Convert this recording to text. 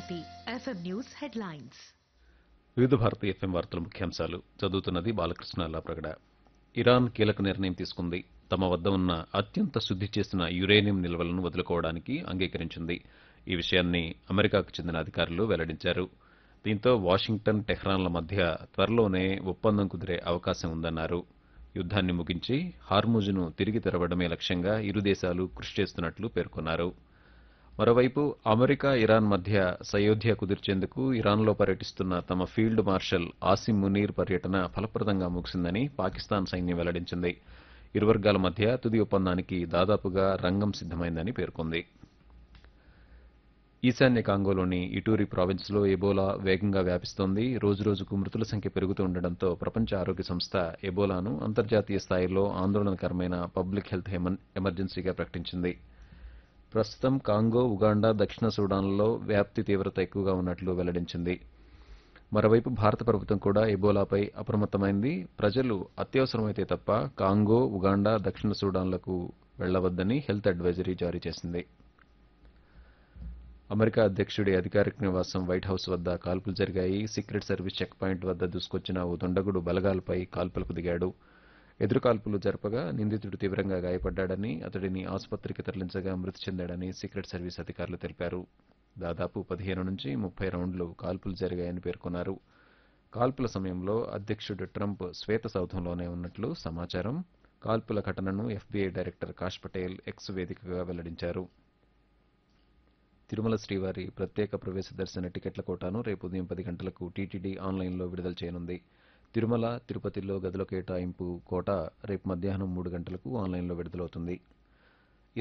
Bharati FM news headlines వివిధ Bharati FM వార్తల ముఖ్యాంశాలు చదువుతున్నది బాలకృష్ణ అల్లాప్రగడ ఇరాన్ కీలక నిర్ణయం తీసుకుంది తమ వద్ద ఉన్న అత్యంత శుద్ధి చేసిన యురేనియం నిల్వలను వదులుకోవడానికి అంగీకరించింది ఈ విషయాన్ని అమెరికాకు చెందిన అధికారులు వెల్లడించారు దీంతో వాషింగ్టన్ టెహ్రాన్ల మధ్య త్వరలోనే ఒప్పందం కుదిరే అవకాశం ఉందన్నారు యుద్ధాన్ని ముగించి హార్ముజును తిరిగి తెరవడమే లక్ష్యంగా ఇరు దేశాలు కృషి చేస్తున్నట్లు పేర్కొన్నారు మరోవైపు అమెరికా ఇరాన్ మధ్య సయోధ్య కుదిర్చేందుకు ఇరాన్లో పర్యటిస్తున్న తమ ఫీల్డ్ మార్షల్ ఆసిమ్ మునీర్ పర్యటన ఫలప్రదంగా ముగిసిందని పాకిస్తాన్ సైన్యం వెల్లడించింది ఇరు వర్గాల మధ్య తుది ఒప్పందానికి దాదాపుగా రంగం సిద్దమైందని పేర్కొంది ఈశాన్య కాంగోలోని ఇటూరి ప్రావిన్స్లో ఎబోలా వేగంగా వ్యాపిస్తోంది రోజురోజుకు మృతుల సంఖ్య పెరుగుతూ ఉండడంతో ప్రపంచ ఆరోగ్య సంస్థ ఎబోలాను అంతర్జాతీయ స్థాయిలో ఆందోళనకరమైన పబ్లిక్ హెల్త్ ఎమన్- ఎమర్జెన్సీగా ప్రకటించింది ప్రస్తుతం కాంగో ఉగాండా దక్షిణ సూడాన్లో వ్యాప్తి తీవ్రత ఎక్కువగా ఉన్నట్లు వెల్లడించింది మరోవైపు భారత ప్రభుత్వం కూడా ఎబోలాపై అప్రమత్తమైంది ప్రజలు అత్యవసరమైతే తప్ప కాంగో ఉగాండా దక్షిణ సూడాన్లకు వెళ్లవద్దని హెల్త్ అడ్వైజరీ జారీ చేసింది అమెరికా అధ్యక్షుడి అధికారిక నివాసం వైట్ హౌస్ వద్ద కాల్పులు జరిగాయి సీక్రెట్ సర్వీస్ చెక్ పాయింట్ వద్ద దూసుకొచ్చిన ఓ దుండగుడు బలగాలపై కాల్పులకు దిగాడు ఎదురు కాల్పులు జరపగా నిందితుడు తీవ్రంగా గాయపడ్డాడని అతడిని ఆసుపత్రికి తరలించగా మృతి చెందాడని సీక్రెట్ సర్వీస్ అధికారులు తెలిపారు దాదాపు పదిహేను నుంచి ముప్పై రౌండ్లు కాల్పులు జరిగాయని పేర్కొన్నారు కాల్పుల సమయంలో అధ్యక్షుడు ట్రంప్ శ్వేత సౌధంలోనే ఉన్నట్లు సమాచారం కాల్పుల ఘటనను FBI director Kash Patel X వేదికగా వెల్లడించారు తిరుమల శ్రీవారి ప్రత్యేక ప్రవేశ దర్శన టికెట్ల కోటాను రేపు ఉదయం పది గంటలకు టీటీడీ ఆన్లైన్లో విడుదల చేయనుంది తిరుమల తిరుపతిలో గదుల కేటాయింపు కోట రేపు మధ్యాహ్నం మూడు గంటలకు ఆన్లైన్లో విడుదలవుతుంది